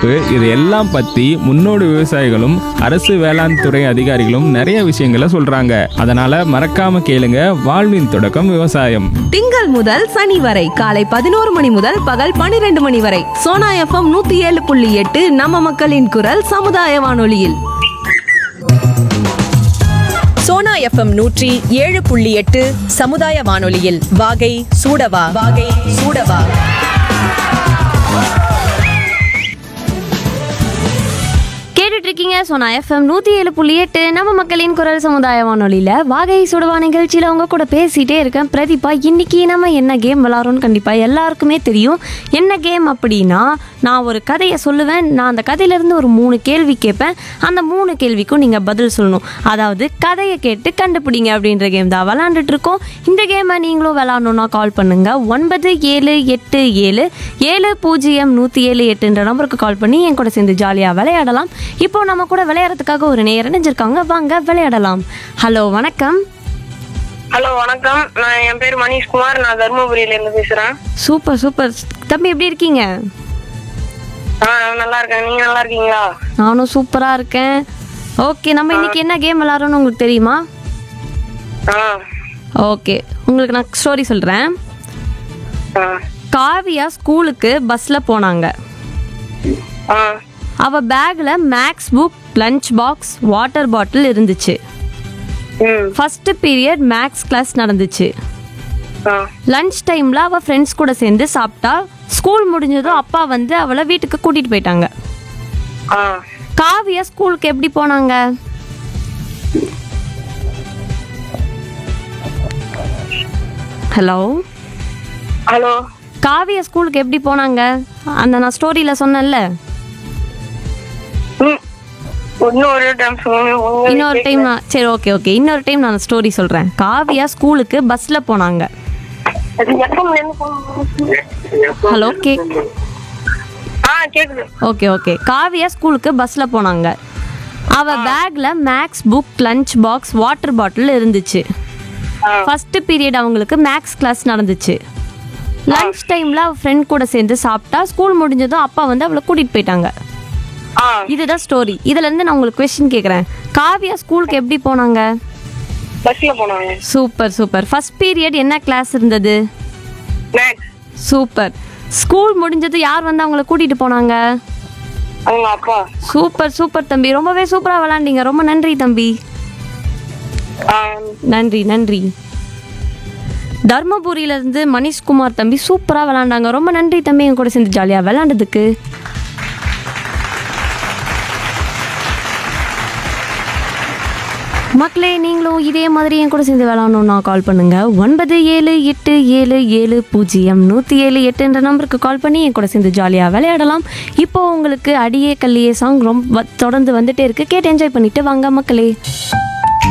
பாதுகாப்பு இது எல்லாம் பத்தி முன்னோடி விவசாயிகளும் அரசு வேளாண் துறை அதிகாரிகளும் நிறைய விஷயங்களை சொல்றாங்க அதனால மறக்காம கேளுங்க வாழ்வின் தொடக்கம் விவசாயம் திங்கள் முதல் சனி வரை காலை பதினோரு மணி முதல் பகல் பனிரெண்டு மணி வரை சோனா எஃப்எம் நூத்தி ஏழு புள்ளி எட்டு நம்ம மக்களின் குரல் சமுதாய வானொலியில் சோனா எஃப்எம் நூற்றி ஏழு புள்ளி எட்டு சமுதாய வானொலியில் வாகை சூடவா வாகை சூடவா கேட்டுட்டு இருக்கீங்க சோனா எஃப்எம் நூற்றி ஏழு புள்ளி எட்டு நம்ம மக்களின் குரல் சமுதாய வானொலியில் வாகை சுடுவா நிகழ்ச்சியில் அவங்க கூட பேசிகிட்டே இருக்கேன் பிரதீபா இன்னைக்கு நம்ம என்ன கேம் விளாட்றோம்னு கண்டிப்பாக எல்லாருக்குமே தெரியும் என்ன கேம் அப்படின்னா நான் ஒரு கதையை சொல்லுவேன் நான் அந்த கதையிலேருந்து ஒரு மூணு கேள்வி கேட்பேன் அந்த மூணு கேள்விக்கும் நீங்கள் பதில் சொல்லணும் அதாவது கதையை கேட்டு கண்டுபிடிங்க அப்படின்ற கேம் தான் விளாண்டுட்டு இருக்கோம் இந்த கேமை நீங்களும் விளாட்ணுன்னா கால் பண்ணுங்க ஒன்பது ஏழு எட்டு ஏழு ஏழு பூஜ்ஜியம் நூற்றி ஏழு எட்டுன்ற நம்பருக்கு கால் பண்ணி என் கூட சேர்ந்து ஜாலியாக விளையாடலாம் இப்போ நம்ம கூட விளையாடுறதுக்காக ஒரு நேரம் இணைஞ்சிருக்காங்க வாங்க விளையாடலாம் ஹலோ வணக்கம் ஹலோ வணக்கம் நான் என் பேர் மணிஷ்குமார் நான் தருமபுரியில இருந்து பேசுறேன் சூப்பர் சூப்பர் தம்பி எப்படி இருக்கீங்க ஆ நான் நல்லா இருக்கேன் நீங்க நல்லா இருக்கீங்களா நானும் சூப்பராக இருக்கேன் ஓகே நம்ம இன்னைக்கு என்ன கேம் விளாட்றோம்னு உங்களுக்கு தெரியுமா ஆ ஓகே உங்களுக்கு நான் ஸ்டோரி சொல்கிறேன் ஆ காவியா ஸ்கூலுக்கு பஸ்ஸில் போனாங்க ஆ அவ பேக்ல maths book lunch box water bottle இருந்துச்சு ம் ஃபர்ஸ்ட் பீரியட் மேக்ஸ் கிளாஸ் நடந்துச்சு ஆ லஞ்ச் டைம்ல அவ ஃப்ரெண்ட்ஸ் கூட சேர்ந்து சாப்பிட்டா ஸ்கூல் முடிஞ்சதும் அப்பா வந்து அவளை வீட்டுக்கு கூட்டிட்டு போயிட்டாங்க ஆ காவியா ஸ்கூலுக்கு எப்படி போனாங்க ஹலோ ஹலோ காவியா ஸ்கூலுக்கு எப்படி போனாங்க அந்த நான் ஸ்டோரியில சொன்னேன்ல ம் இன்னும் ஒரு டைம் சொல்லுங்க இன்னொரு டைம் நான் சரி ஓகே ஓகே இன்னொரு டைம் நான் ஸ்டோரி சொல்றேன் காவியா ஸ்கூலுக்கு பஸ்ல போனாங்க அது எஃப்எம்ல இருந்து phone ஹலோ கேக் ஆ கேக்குது ஓகே ஓகே காவியா ஸ்கூலுக்கு பஸ்ல போனாங்க அவ பேக்ல maths book lunch box water bottle இருந்துச்சு ஆ ஃபர்ஸ்ட் பீரியட் அவங்களுக்கு மேக்ஸ் கிளாஸ் நடந்துச்சு லஞ்ச் டைம்ல அவ ஃப்ரெண்ட் கூட சேர்ந்து சாப்பிட்டா ஸ்கூல் முடிஞ்சதும் அப்பா வந்து அவளை கூட்டிட்டு போயிட்டாங்க ஆ இதுதான் ஸ்டோரி இதுல இருந்து நான் உங்களுக்கு கொஸ்டின் கேக்குறேன் காவியா ஸ்கூலுக்கு எப்படி போனாங்க பஸ்ல போனாங்க சூப்பர் சூப்பர் ஃபர்ஸ்ட் பீரியட் என்ன கிளாஸ் இருந்தது மேக்ஸ் சூப்பர் ஸ்கூல் முடிஞ்சது யார் வந்து அவங்கள கூட்டிட்டு போனாங்க அவங்க அப்பா சூப்பர் சூப்பர் தம்பி ரொம்பவே சூப்பரா விளாண்டீங்க ரொம்ப நன்றி தம்பி ஆ நன்றி நன்றி தர்மபுரியில இருந்து மணிஷ்குமார் தம்பி சூப்பரா விளாண்டாங்க ரொம்ப நன்றி தம்பி எங்க கூட சேர்ந்து ஜாலியா விளாண்டதுக்கு மக்களே நீங்களும் இதே மாதிரி என் கூட சேர்ந்து விளாடணும்னா கால் பண்ணுங்க ஒன்பது ஏழு எட்டு ஏழு ஏழு பூஜ்ஜியம் நூற்றி ஏழு எட்டுன்ற நம்பருக்கு கால் பண்ணி என் கூட சேர்ந்து ஜாலியாக விளையாடலாம் இப்போ உங்களுக்கு அடியே கல்லியே சாங் ரொம்ப தொடர்ந்து வந்துட்டே இருக்கு கேட்டு என்ஜாய் பண்ணிட்டு வாங்க மக்களே